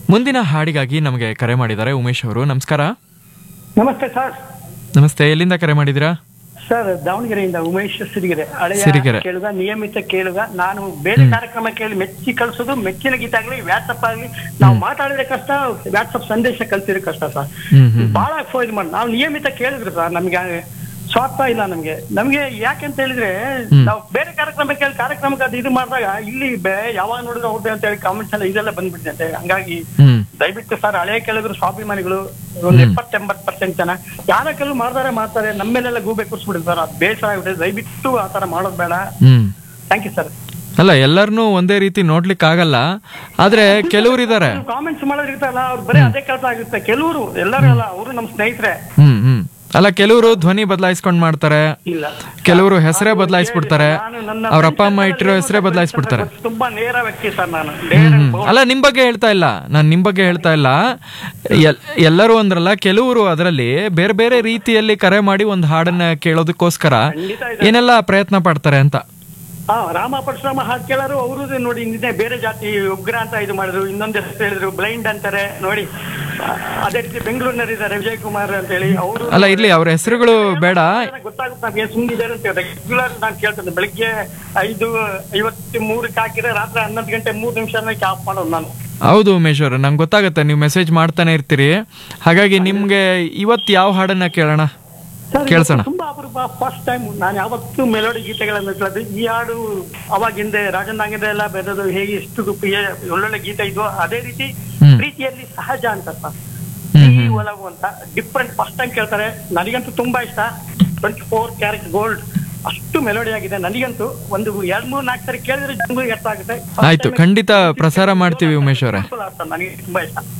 ಮುಂದಿನ ಹಾಡಿಗಾಗಿ ನಮಗೆ ಕರೆ ಮಾಡಿದ್ದಾರೆ ಉಮೇಶ್ ಅವರು ನಮಸ್ಕಾರ ನಮಸ್ತೆ ಸರ್ ನಮಸ್ತೆ ಎಲ್ಲಿಂದ ಕರೆ ಮಾಡಿದ್ದೀರಾ ಸರ್ ದಾವಣಗೆರೆಯಿಂದ ಉಮೇಶ್ ಸಿರಿಗೆರೆ ಹಳೆಯ ಸಿರಿಗೆರೆ. ಕೇಳುಗ ನಿಯಮಿತ ಕೇಳುಗ ನಾನು ಬೇರೆ ಕಾರ್ಯಕ್ರಮ ಕೇಳಿ ಮೆಚ್ಚಿ ಕಳ್ಸೋದು ಮೆಚ್ಚಿನ ಗೀತ ಆಗ್ಲಿ ವ್ಯಾಟ್ಸಪ್ ಆಗ್ಲಿ ನಾವು ಮಾತಾಡಿದ್ರೆ ಕಷ್ಟ ವ್ಯಾಟ್ಸಪ್ ಸಂದೇಶ ಕಳ್ಸಿದ್ರೆ ಕಷ್ಟ ಸರ್ ಹ್ಮ್ ಹ್ಮ್ ಬಹಳ ಫೋನ್ ಮಾಡಿ ನಾವು ನಿಯಮಿತ ಕೇಳಿದ್ರು ಸರ್ ನಮ್ಗೆ ಸ್ವಾರ್ಥ ಇಲ್ಲ ನಮ್ಗೆ ನಮ್ಗೆ ಯಾಕೆ ಅಂತ ಹೇಳಿದ್ರೆ ನಾವು ಬೇರೆ ಕಾರ್ಯಕ್ರಮ ಕೇಳಿ ಕಾರ್ಯಕ್ರಮಕ್ಕೆ ಅದು ಇದು ಮಾಡಿದಾಗ ಇಲ್ಲಿ ಬೇ ಯಾವಾಗ ನೋಡಿದ್ರು ಅವ್ರದ್ದೇ ಅಂತ ಹೇಳಿ ಕಾಮೆಂಟ್ಸ್ ಎಲ್ಲ ಇದೆಲ್ಲ ಬಂದ್ಬಿಟ್ಟಿದೆ ಹಂಗಾಗಿ ಹ್ಮ್ ದಯವಿಟ್ಟು ಸರ್ ಹಳೆಯ ಕೇಳಿದ್ರು ಸ್ವಾಭಿಮಾನಿಗಳು ಒಂದು ಎಪ್ಪತ್ತೆಂಬತ್ ಪರ್ಸೆಂಟ್ ಜನ ಯಾರ ಕೆಲವು ಮಾಡ್ತಾರೆ ಮಾಡ್ತಾರೆ ನಮ್ಮೇಲೆಲ್ಲ ಗೂಬೆ ಕೂರ್ಸ್ಬಿಡಿದ್ರು ಸರ್ ಅದು ಬೇಸರ ಆಗ್ಬಿಟ್ಟೆ ದಯವಿಟ್ಟು ಆ ತರ ಮಾಡೋದು ಬೇಡ ಹ್ಮ್ ಥ್ಯಾಂಕ್ ಯು ಸರ್ ಅಲ್ಲ ಎಲ್ಲರನ್ನೂ ಒಂದೇ ರೀತಿ ನೋಡ್ಲಿಕ್ಕೆ ಆಗಲ್ಲ ಆದ್ರೆ ಕೆಲವ್ರು ಇದಾರೆ ಕಾಮೆಂಟ್ಸ್ ಮಾಡೋದು ಇರ್ತಾರಲ್ಲ ಅವ್ರು ಬರೀ ಅದೇ ಕೆಲಸ ಆಗುತ್ತೆ ಕೆಲವರು ಎಲ್ಲರೂ ಅಲ್ಲ ಅವರು ನಮ್ಮ ಸ್ನೇಹಿತರೆ ಹ್ಮ್ ಹ್ಮ್ ಅಲ್ಲ ಕೆಲವರು ಧ್ವನಿ ಬದಲಾಯಿಸ್ಕೊಂಡ್ ಮಾಡ್ತಾರೆ ಇಲ್ಲ ಕೆಲವರು ಹೆಸರೇ ಬದಲಾಯಿಸ್ಬಿಡ್ತಾರೆ ನಾನು ನನ್ನ ಅವ್ರ ಅಪ್ಪ ಅಮ್ಮ friends ಇಟ್ಟಿರೋ ಹೆಸರೇ ಬದಲಾಯಿಸ್ಬಿಡ್ತಾರೆ ತುಂಬಾ ನೇರ ವ್ಯಕ್ತಿ ಸರ್ ನಾನು ನೇರ ಹ್ಮ್. ಅಲ್ಲ ನಿಮ್ ಬಗ್ಗೆ ಹೇಳ್ತಾ ಇಲ್ಲ ನಾನ್ ನಿಮ್ ಬಗ್ಗೆ ಹೇಳ್ತಾ ಇಲ್ಲ ಎಲ್- ಎಲ್ಲರೂ ಅಂದ್ರಲ್ಲ ಕೆಲವರು ಅದರಲ್ಲಿ ಬೇರೆ ಬೇರೆ ರೀತಿಯಲ್ಲಿ ಕರೆ ಮಾಡಿ ಒಂದು ಹಾಡನ್ನ ಕೇಳೋದಕ್ಕೋಸ್ಕರ ಖಂಡಿತ ಏನೆಲ್ಲ ಪ್ರಯತ್ನ ಪಡ್ತಾರೆ ಅಂತ ಹಾ ರಾಮ ಪರಶುರಾಮ ಹಾಡ್ ಕೇಳೋರು ಅವರು ನೋಡಿ ನಿನ್ನೆ ಬೇರೆ ಜಾತಿ ಉಗ್ರ ಅಂತ ಇದು ಮಾಡಿದ್ರು ಇನ್ನೊಂದ್ ಹೆಸರು ಹೇಳಿದ್ರು ಬ್ಲೈಂಡ್ ಅಂತಾರೆ ನೋಡಿ ಆ, ಅದೇ ರೀತಿ ಬೆಂಗಳೂರಿನಲ್ಲಿ ಇದ್ದಾರೆ ವಿಜಯ್ ಕುಮಾರ್ ಅಂತ ಹೇಳಿ ಅವರು ಅಲ್ಲ ಇರ್ಲಿ ಅವ್ರ ಹೆಸರುಗಳು ಬೇಡ ಗೊತ್ತಾಗುತ್ತೆ ನಮ್ಗೆ ಸುಮ್ಮನಿದ್ದಾರೆ ಅಂತ ರೆಗ್ಯುಲರ್ ನಾನು ಕೇಳ್ತೇನೆ ಬೆಳಿಗ್ಗೆ ಐದು ಐವತ್ತು ಮೂರಕ್ಕೆ ಹಾಕಿದ್ರೆ ರಾತ್ರಿ ಹನ್ನೊಂದು ಗಂಟೆ ಮೂರು ನಿಮಿಷ ಆಫ್ ಮಾಡೋದು ನಾನು ಹೌದು ಉಮೇಶ್ ಅವ್ರೆ ನಂಗೆ ಗೊತ್ತಾಗುತ್ತೆ ನೀವು ಮೆಸೇಜ್ ಮಾಡ್ತಾನೆ ಇರ್ತೀರಿ ಹಾಗಾಗಿ ನಿಮ್ಗೆ ಇವತ್ತು ಯಾವ ಹಾಡನ್ನ ಕೇಳೋಣ ಸರ್, ಕೇಳ್ಸೋಣ. ಇವತ್ತು ತುಂಬಾ ಅಪರೂಪ ಫಸ್ಟ್ ಟೈಮ್ ನಾನು ಯಾವತ್ತೂ ಮೆಲೋಡಿ ಗೀತೆಗಳನ್ನು ಕೇಳೋದು ಈ ಹಾಡು ಅವಾಗ ಹಿಂದೆ ರಾಜನ್ ಎಲ್ಲ ಬೆರೆದು ಹೇಗೆ ಎಷ್ಟು ಪ್ರಿಯ ಒಳ್ಳೊಳ್ಳೆ ಗೀತೆ ಇದ್ವು ಅದೇ ರೀತಿ ಹ್ಮ್. ಪ್ರೀತಿಯಲ್ಲಿ ಸಹಜ ಅಂತ ಸರ್. ಹ್ಮ್, ಈ ಒಲವು ಅಂತ ಡಿಫ್ರೆಂಟ್ ಫಸ್ಟ್ ಟೈಮ್ ಕೇಳ್ತಾರೆ ನನಗಂತೂ ತುಂಬಾ ಇಷ್ಟ ಟ್ವೆಂಟಿ ಫೋರ್ ಕ್ಯಾರೆಟ್ ಗೋಲ್ಡ್ ಅಷ್ಟು ಮೆಲೋಡಿ ಆಗಿದೆ ನನಗಂತೂ ಒಂದು ಎರಡ್ ಮೂರ್ ನಾಲ್ಕು ಸರಿ ಕೇಳಿದ್ರೆ ಜನಗಳಿಗೆ ಅರ್ಥ ಆಗುತ್ತೆ First ಆಯ್ತು time ಖಂಡಿತ ಪ್ರಸಾರ ಮಾಡ್ತೀವಿ ಉಮೇಶ್ ಅವರೇ simple ಅರ್ಥ ನನಗೆ ತುಂಬಾ ಇಷ್ಟ